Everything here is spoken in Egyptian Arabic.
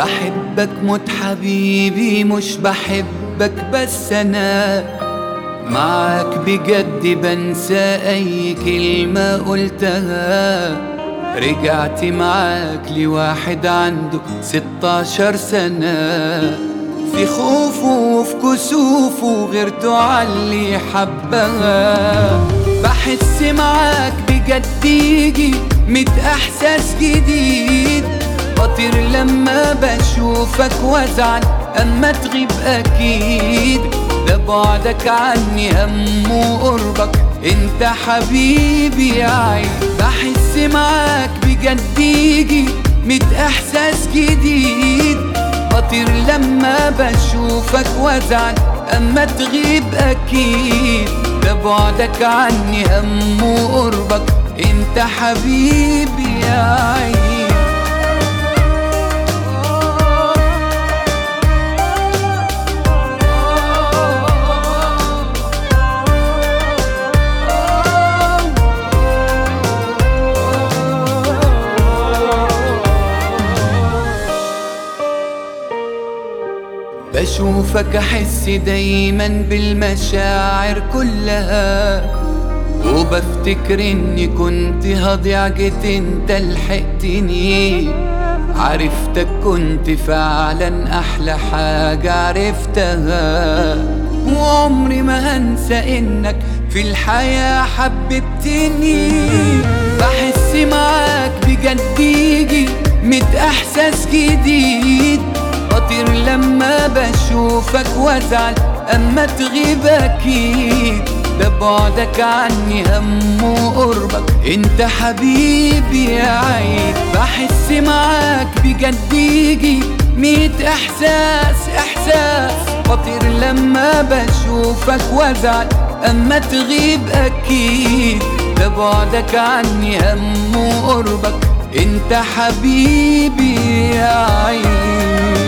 بحبك موت حبيبي مش بحبك بس انا معاك بجد بنسى اي كلمة قلتها رجعت معاك لواحد عنده ستاشر سنة في خوفه وفي كسوفه غيرته عاللي حبها بحس معاك بجد يجي ميت احساس جديد بطير لما بشوفك وازعل اما تغيب اكيد ده بعدك عني هم وقربك انت حبيبي يا عين بحس معاك بجد يجي ميت احساس جديد بطير لما بشوفك وازعل اما تغيب اكيد ده بعدك عني هم وقربك انت حبيبي يا عين بشوفك احس دايما بالمشاعر كلها وبفتكر اني كنت هضيع جيت انت لحقتني عرفتك كنت فعلا احلى حاجة عرفتها وعمري ما هنسى انك في الحياة حببتني بحس معاك بجد يجي ميت احساس جديد بطير لما بشوفك وازعل اما تغيب اكيد ده بعدك عني هم وقربك انت حبيبي يا عين بحس معاك بجد يجي ميت احساس احساس بطير لما بشوفك وازعل اما تغيب اكيد ده بعدك عني هم وقربك انت حبيبي يا عين